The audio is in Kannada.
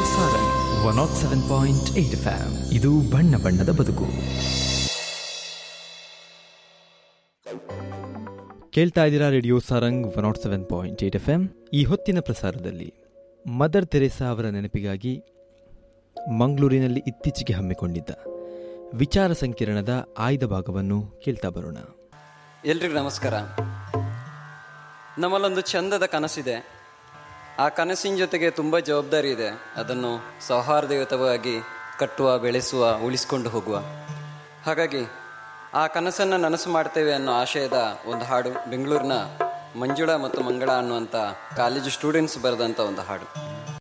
Sarang one naught seven point eight FM ಇದು ಬಣ್ಣ ಬಣ್ಣದ ಬದುಕು ಕೇಳ್ತಾ ಇದ್ದೀರಾ radio Sarang one naught seven point eight F M ಈ ಹೊತ್ತಿನ ಪ್ರಸಾರದಲ್ಲಿ ಮದರ್ ತೆರೇಸಾ ಅವರ ನೆನಪಿಗಾಗಿ ಮಂಗಳೂರಿನಲ್ಲಿ ಇತ್ತೀಚೆಗೆ ಹಮ್ಮಿಕೊಂಡಿದ್ದ ವಿಚಾರ ಸಂಕಿರಣದ ಆಯ್ದ ಭಾಗವನ್ನು ಕೇಳ್ತಾ ಬರೋಣ ಎಲ್ರಿಗೂ ನಮಸ್ಕಾರ ನಮ್ಮಲ್ಲೊಂದು ಚಂದದ ಕನಸಿದೆ ಆ ಕನಸಿನ ಜೊತೆಗೆ ತುಂಬ ಜವಾಬ್ದಾರಿ ಇದೆ ಅದನ್ನು ಸೌಹಾರ್ದಯುತವಾಗಿ ಕಟ್ಟುವ ಬೆಳೆಸುವ ಉಳಿಸ್ಕೊಂಡು ಹೋಗುವ ಹಾಗಾಗಿ ಆ ಕನಸನ್ನು ನನಸು ಮಾಡ್ತೇವೆ ಅನ್ನೋ ಆಶಯದ ಒಂದು ಹಾಡು ಬೆಂಗಳೂರಿನ ಮಂಜುಳಾ ಮತ್ತು ಮಂಗಳ ಅನ್ನುವಂಥ ಕಾಲೇಜು ಸ್ಟೂಡೆಂಟ್ಸ್ ಬರೆದಂಥ ಒಂದು ಹಾಡು